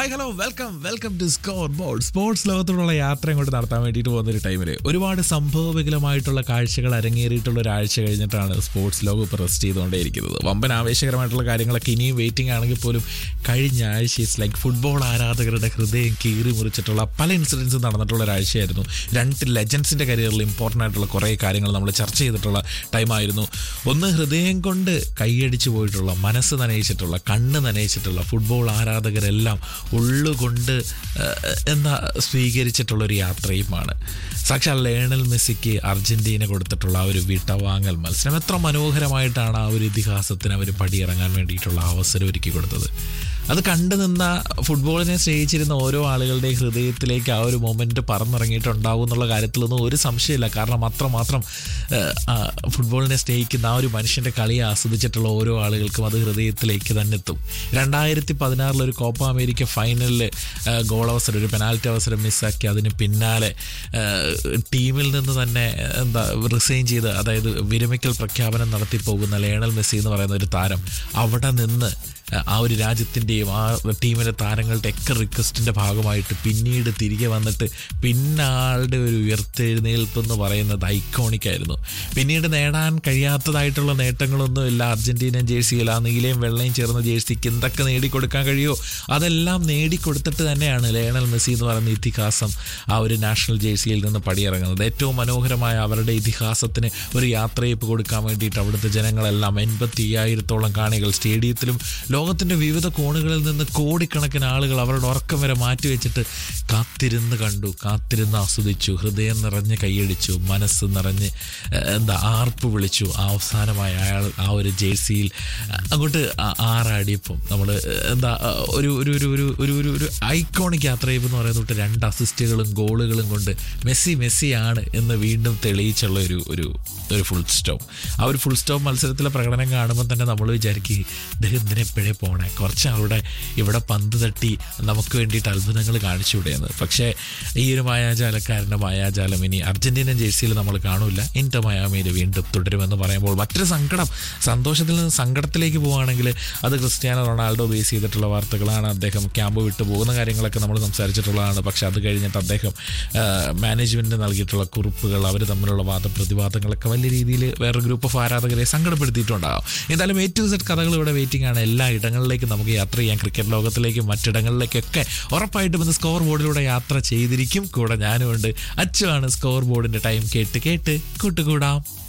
hi hello welcome welcome to scoreboard sports ലോകത്തോടുള്ള യാത്ര ഇങ്ങോട്ട് നടത്താൻ വേണ്ടിയിട്ട് പോകുന്ന ഒരു ടൈമിൽ ഒരുപാട് സംഭവവികലമായിട്ടുള്ള കാഴ്ചകൾ അരങ്ങേറിയിട്ടുള്ള ഒരാഴ്ച കഴിഞ്ഞിട്ടാണ് സ്പോർട്സ് ലോകം ഇപ്പോൾ റെസ്റ്റ് ചെയ്തുകൊണ്ടേയിരിക്കുന്നത് വമ്പൻ ആവേശകരമായിട്ടുള്ള കാര്യങ്ങളൊക്കെ ഇനിയും വെയിറ്റിംഗ് ആണെങ്കിൽ പോലും കഴിഞ്ഞ ആഴ്ച ഇറ്റ്സ് ലൈക്ക് ഫുട്ബോൾ ആരാധകരുടെ ഹൃദയം കീറി മുറിച്ചിട്ടുള്ള പല ഇൻസിഡൻസും നടന്നിട്ടുള്ള ഒരാഴ്ചയായിരുന്നു രണ്ട് ലെജൻസിൻ്റെ കരിയറിൽ ഇമ്പോർട്ടൻ്റ് ആയിട്ടുള്ള കുറേ കാര്യങ്ങൾ നമ്മൾ ചർച്ച ചെയ്തിട്ടുള്ള ടൈമായിരുന്നു ഒന്ന് ഹൃദയം കൊണ്ട് കൈയടിച്ചു പോയിട്ടുള്ള മനസ്സ് നനയിച്ചിട്ടുള്ള കണ്ണ് നനയിച്ചിട്ടുള്ള ഫുട്ബോൾ ആരാധകരെല്ലാം ഉള്ളുകൊണ്ട് ഏഹ്, എന്താ സ്വീകരിച്ചിട്ടുള്ള ഒരു യാത്രയുമാണ് സാക്ഷാൽ ലേണൽ മെസ്സിക്ക് അർജന്റീന കൊടുത്തിട്ടുള്ള ആ ഒരു വിട്ടവാങ്ങൽ മത്സരം എത്ര മനോഹരമായിട്ടാണ് ആ ഒരു ഇതിഹാസത്തിന് അവർ പടിയിറങ്ങാൻ വേണ്ടിയിട്ടുള്ള അവസരം ഒരുക്കി കൊടുത്തത് അത് കണ്ടു നിന്ന ഫുട്ബോളിനെ സ്നേഹിച്ചിരുന്ന ഓരോ ആളുകളുടെയും ഹൃദയത്തിലേക്ക് ആ ഒരു മൊമെന്റ് പറന്നിറങ്ങിയിട്ടുണ്ടാവും എന്നുള്ള കാര്യത്തിലൊന്നും ഒരു സംശയമില്ല കാരണം അത്രമാത്രം ഏഹ്, ആ ഫുട്ബോളിനെ സ്നേഹിക്കുന്ന ആ ഒരു മനുഷ്യന്റെ കളിയെ ആസ്വദിച്ചിട്ടുള്ള ഓരോ ആളുകൾക്കും അത് ഹൃദയത്തിലേക്ക് തന്നെ എത്തും രണ്ടായിരത്തി പതിനാറിൽ ഒരു കോപ്പ അമേരിക്ക ഫൈനലിൽ ഗോൾ അവസരം ഒരു പെനാൽറ്റി അവസരം മിസ്സാക്കി അതിന് പിന്നാലെ ഏഹ്, ടീമിൽ നിന്ന് തന്നെ എന്താ റിസൈൻ ചെയ്ത് അതായത് വിരമിക്കൽ പ്രഖ്യാപനം നടത്തി പോകുന്ന ലേണൽ മെസ്സി എന്ന് പറയുന്ന ഒരു താരം അവിടെ നിന്ന് ആ ഒരു രാജ്യത്തിൻ്റെയും ആ ടീമിലെ താരങ്ങളുടെ ഒക്കെ റിക്വസ്റ്റിൻ്റെ ഭാഗമായിട്ട് പിന്നീട് തിരികെ വന്നിട്ട് പിന്നാളുടെ ഒരു ഉയർത്തെഴുന്നേൽപ്പ് എന്ന് പറയുന്നത് ഐക്കോണിക് ആയിരുന്നു പിന്നീട് നേടാൻ കഴിയാത്തതായിട്ടുള്ള നേട്ടങ്ങളൊന്നും ഇല്ല അർജന്റീനൻ ജേഴ്സിയിൽ ആ നീലയും വെള്ളയും ചേർന്ന ജേഴ്സിക്ക് എന്തൊക്കെ നേടിക്കൊടുക്കാൻ കഴിയുമോ അതെല്ലാം നേടിക്കൊടുത്തിട്ട് തന്നെയാണ് ലേണൽ മെസ്സി എന്ന് പറയുന്ന ഇതിഹാസം ആ ഒരു നാഷണൽ ജേഴ്സിയിൽ നിന്ന് പടിയിറങ്ങുന്നത് ഏറ്റവും മനോഹരമായ അവരുടെ ഇതിഹാസത്തിന് ഒരു യാത്രയപ്പ് കൊടുക്കാൻ വേണ്ടിയിട്ട് അവിടുത്തെ ജനങ്ങളെല്ലാം എൺപത്തി അയ്യായിരത്തോളം കാണികൾ സ്റ്റേഡിയത്തിലും ലോകത്തിൻ്റെ വിവിധ കോണുകളിൽ നിന്ന് കോടിക്കണക്കിന് ആളുകൾ അവരുടെ ഉറക്കം വരെ മാറ്റിവെച്ചിട്ട് കാത്തിരുന്ന് കണ്ടു കാത്തിരുന്ന് ആസ്വദിച്ചു ഹൃദയം നിറഞ്ഞ് കൈയടിച്ചു മനസ്സ് നിറഞ്ഞ് ഏഹ്, എന്താ ആർപ്പ് വിളിച്ചു ആ അവസാനമായ അയാൾ ആ ഒരു ജേഴ്സിയിൽ അങ്ങോട്ട് ആ- ആറാടിയപ്പം നമ്മൾ എന്താ ഒരു ഒരു ഒരു ഒരു ഒരു ഒരു ഒരു ഐക്കോണിക് യാത്രയപ്പ് എന്ന് പറയുന്നത് തൊട്ട് രണ്ട് അസിസ്റ്റുകളും ഗോളുകളും കൊണ്ട് മെസ്സി മെസ്സിയാണ് എന്ന് വീണ്ടും തെളിയിച്ചുള്ള ഒരു ഒരു ഒരു ഫുൾ സ്റ്റോപ്പ് ആ ഒരു ഫുൾ സ്റ്റോപ്പ് മത്സരത്തിലെ പ്രകടനം കാണുമ്പോൾ തന്നെ നമ്മൾ വിചാരിക്കും ഇദ്ദേഹം എന്തിനാ എപ്പോഴേ പോണേ കുറച്ച് അവിടെ ഇവിടെ പന്ത് തട്ടി നമുക്ക് വേണ്ടിയിട്ട് അത്ഭുതങ്ങൾ കാണിച്ചുവിടെയെന്ന് പക്ഷേ ഈ ഒരു മായാജാലക്കാരൻ്റെ മായാജാലം ഇനി അർജന്റീനൻ ജേഴ്സിയിൽ നമ്മൾ കാണൂല ഇൻറ്റർ മയാമിയിൽ വീണ്ടും തുടരുമെന്ന് പറയുമ്പോൾ മറ്റൊരു സങ്കടം സന്തോഷത്തിൽ നിന്ന് സങ്കടത്തിലേക്ക് പോവുകയാണെങ്കിൽ അത് ക്രിസ്ത്യാനോ റൊണാൾഡോ ബേസ് ചെയ്തിട്ടുള്ള വാർത്തകളാണ് അദ്ദേഹം ക്യാമ്പ് വിട്ടു പോകുന്ന കാര്യങ്ങളൊക്കെ നമ്മൾ സംസാരിച്ചിട്ടുള്ളതാണ് പക്ഷേ അത് കഴിഞ്ഞിട്ട് അദ്ദേഹം മാനേജ്മെൻറ്റ് നൽകിയിട്ടുള്ള കുറിപ്പുകൾ അവർ തമ്മിലുള്ള വാദപ്രതിവാദങ്ങളൊക്കെ വലിയ രീതിയിൽ വേറെ ഗ്രൂപ്പ് ഓഫ് ആരാധകരെ സങ്കടപ്പെടുത്തിയിട്ടുണ്ടാകും എന്തായാലും എ ടു സെറ്റ് കഥകൾ ഇവിടെ വെയിറ്റിംഗ് ആണ് എല്ലാ ഇടങ്ങളിലേക്കും നമുക്ക് യാത്ര ചെയ്യാം ക്രിക്കറ്റ് ലോകത്തിലേക്കും മറ്റിടങ്ങളിലേക്കൊക്കെ ഉറപ്പായിട്ടും ഇന്ന് സ്കോർ ബോർഡിലൂടെ യാത്ര ചെയ്തിരിക്കും കൂടെ ഞാനും ഉണ്ട് അച്ചുവാണ് സ്കോർ ബോർഡിൻ്റെ ടൈം കേട്ട് കേട്ട് കൂട്ടുകൂടാം